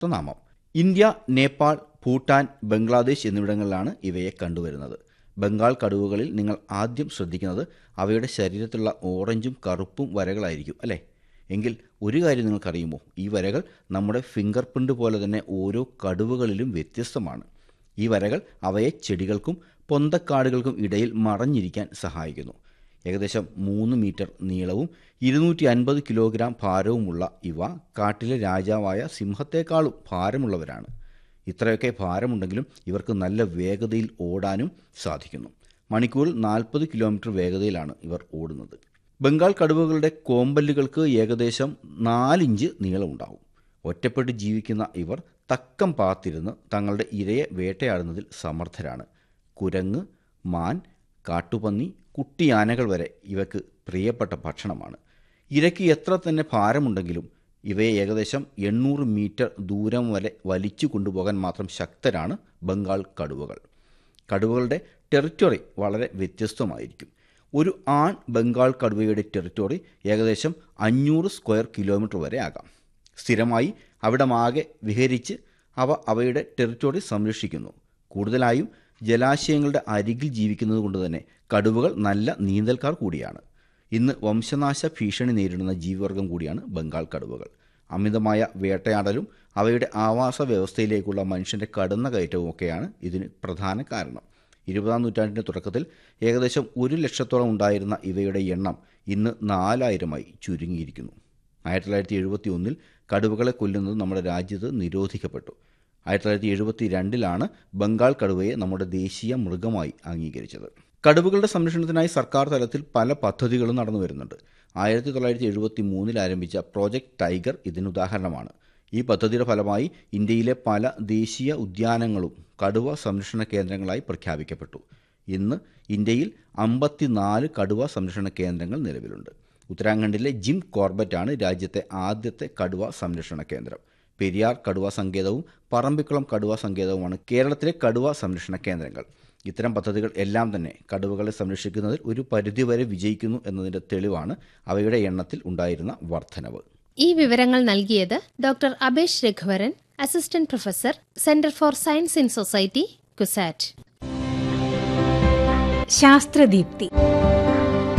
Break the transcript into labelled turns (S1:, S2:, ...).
S1: നാമം ഇന്ത്യ നേപ്പാൾ ഭൂട്ടാൻ ബംഗ്ലാദേശ് എന്നിവിടങ്ങളിലാണ് ഇവയെ കണ്ടുവരുന്നത് ബംഗാൾ കടുവകളിൽ നിങ്ങൾ ആദ്യം ശ്രദ്ധിക്കുന്നത് അവയുടെ ശരീരത്തിലുള്ള ഓറഞ്ചും കറുപ്പും വരകളായിരിക്കും അല്ലേ എങ്കിൽ ഒരു കാര്യം നിങ്ങൾക്കറിയുമോ ഈ വരകൾ നമ്മുടെ ഫിംഗർ പ്രിൻ്റ് പോലെ തന്നെ ഓരോ കടുവകളിലും വ്യത്യസ്തമാണ് ഈ വരകൾ അവയെ ചെടികൾക്കും പൊന്തക്കാടുകൾക്കും ഇടയിൽ മറഞ്ഞിരിക്കാൻ സഹായിക്കുന്നു ഏകദേശം മൂന്ന് മീറ്റർ നീളവും ഇരുന്നൂറ്റി അൻപത് കിലോഗ്രാം ഭാരവുമുള്ള ഇവ കാട്ടിലെ രാജാവായ സിംഹത്തെക്കാളും ഭാരമുള്ളവരാണ് ഇത്രയൊക്കെ ഭാരമുണ്ടെങ്കിലും ഇവർക്ക് നല്ല വേഗതയിൽ ഓടാനും സാധിക്കുന്നു മണിക്കൂറിൽ നാൽപ്പത് കിലോമീറ്റർ വേഗതയിലാണ് ഇവർ ഓടുന്നത് ബംഗാൾ കടുവകളുടെ കോമ്പല്ലുകൾക്ക് ഏകദേശം നാലിഞ്ച് നീളമുണ്ടാവും ഒറ്റപ്പെട്ട് ജീവിക്കുന്ന ഇവർ തക്കം പാത്തിരുന്ന് തങ്ങളുടെ ഇരയെ വേട്ടയാടുന്നതിൽ സമർത്ഥരാണ് കുരങ്ങ് മാൻ കാട്ടുപന്നി കുട്ടിയാനകൾ വരെ ഇവയ്ക്ക് പ്രിയപ്പെട്ട ഭക്ഷണമാണ് ഇരയ്ക്ക് എത്ര തന്നെ ഭാരമുണ്ടെങ്കിലും ഇവയെ ഏകദേശം എണ്ണൂറ് മീറ്റർ ദൂരം വരെ വലിച്ചു കൊണ്ടുപോകാൻ മാത്രം ശക്തരാണ് ബംഗാൾ കടുവകൾ കടുവകളുടെ ടെറിറ്ററി വളരെ വ്യത്യസ്തമായിരിക്കും ഒരു ആൺ ബംഗാൾ കടുവയുടെ ടെറിറ്ററി ഏകദേശം അഞ്ഞൂറ് സ്ക്വയർ കിലോമീറ്റർ വരെ ആകാം സ്ഥിരമായി അവിടമാകെ വിഹരിച്ച് അവ അവയുടെ ടെറിറ്ററി സംരക്ഷിക്കുന്നു കൂടുതലായും ജലാശയങ്ങളുടെ അരികിൽ ജീവിക്കുന്നത് കൊണ്ട് തന്നെ കടുവകൾ നല്ല നീന്തൽക്കാർ കൂടിയാണ് ഇന്ന് വംശനാശ ഭീഷണി നേരിടുന്ന ജീവിവർഗം കൂടിയാണ് ബംഗാൾ കടുവകൾ അമിതമായ വേട്ടയാടലും അവയുടെ ആവാസ വ്യവസ്ഥയിലേക്കുള്ള മനുഷ്യൻ്റെ കടന്ന കയറ്റവും ഒക്കെയാണ് ഇതിന് പ്രധാന കാരണം ഇരുപതാം നൂറ്റാണ്ടിൻ്റെ തുടക്കത്തിൽ ഏകദേശം ഒരു ലക്ഷത്തോളം ഉണ്ടായിരുന്ന ഇവയുടെ എണ്ണം ഇന്ന് നാലായിരമായി ചുരുങ്ങിയിരിക്കുന്നു ആയിരത്തി തൊള്ളായിരത്തി എഴുപത്തി ഒന്നിൽ കടുവകളെ കൊല്ലുന്നത് നമ്മുടെ രാജ്യത്ത് നിരോധിക്കപ്പെട്ടു ആയിരത്തി തൊള്ളായിരത്തി എഴുപത്തി രണ്ടിലാണ് ബംഗാൾ കടുവയെ നമ്മുടെ ദേശീയ മൃഗമായി അംഗീകരിച്ചത് കടുവകളുടെ സംരക്ഷണത്തിനായി സർക്കാർ തലത്തിൽ പല പദ്ധതികളും നടന്നു വരുന്നുണ്ട് ആയിരത്തി തൊള്ളായിരത്തി എഴുപത്തി മൂന്നിൽ ആരംഭിച്ച പ്രോജക്റ്റ് ടൈഗർ ഇതിന് ഉദാഹരണമാണ് ഈ പദ്ധതിയുടെ ഫലമായി ഇന്ത്യയിലെ പല ദേശീയ ഉദ്യാനങ്ങളും കടുവ സംരക്ഷണ കേന്ദ്രങ്ങളായി പ്രഖ്യാപിക്കപ്പെട്ടു ഇന്ന് ഇന്ത്യയിൽ അമ്പത്തിനാല് കടുവ സംരക്ഷണ കേന്ദ്രങ്ങൾ നിലവിലുണ്ട് ഉത്തരാഖണ്ഡിലെ ജിം കോർബറ്റാണ് രാജ്യത്തെ ആദ്യത്തെ കടുവ സംരക്ഷണ കേന്ദ്രം പെരിയാർ കടുവ സങ്കേതവും പറമ്പിക്കുളം കടുവ സങ്കേതവുമാണ് കേരളത്തിലെ കടുവ സംരക്ഷണ കേന്ദ്രങ്ങൾ ഇത്തരം പദ്ധതികൾ എല്ലാം തന്നെ കടുവകളെ സംരക്ഷിക്കുന്നതിൽ ഒരു പരിധിവരെ വിജയിക്കുന്നു എന്നതിൻ്റെ തെളിവാണ് അവയുടെ എണ്ണത്തിൽ ഉണ്ടായിരുന്ന വർധനവ്
S2: ഈ വിവരങ്ങൾ നൽകിയത് doctor Abesh Raghuvaran assistant professor centre for science in society CUSAT
S3: ശാസ്ത്രദീപ്തി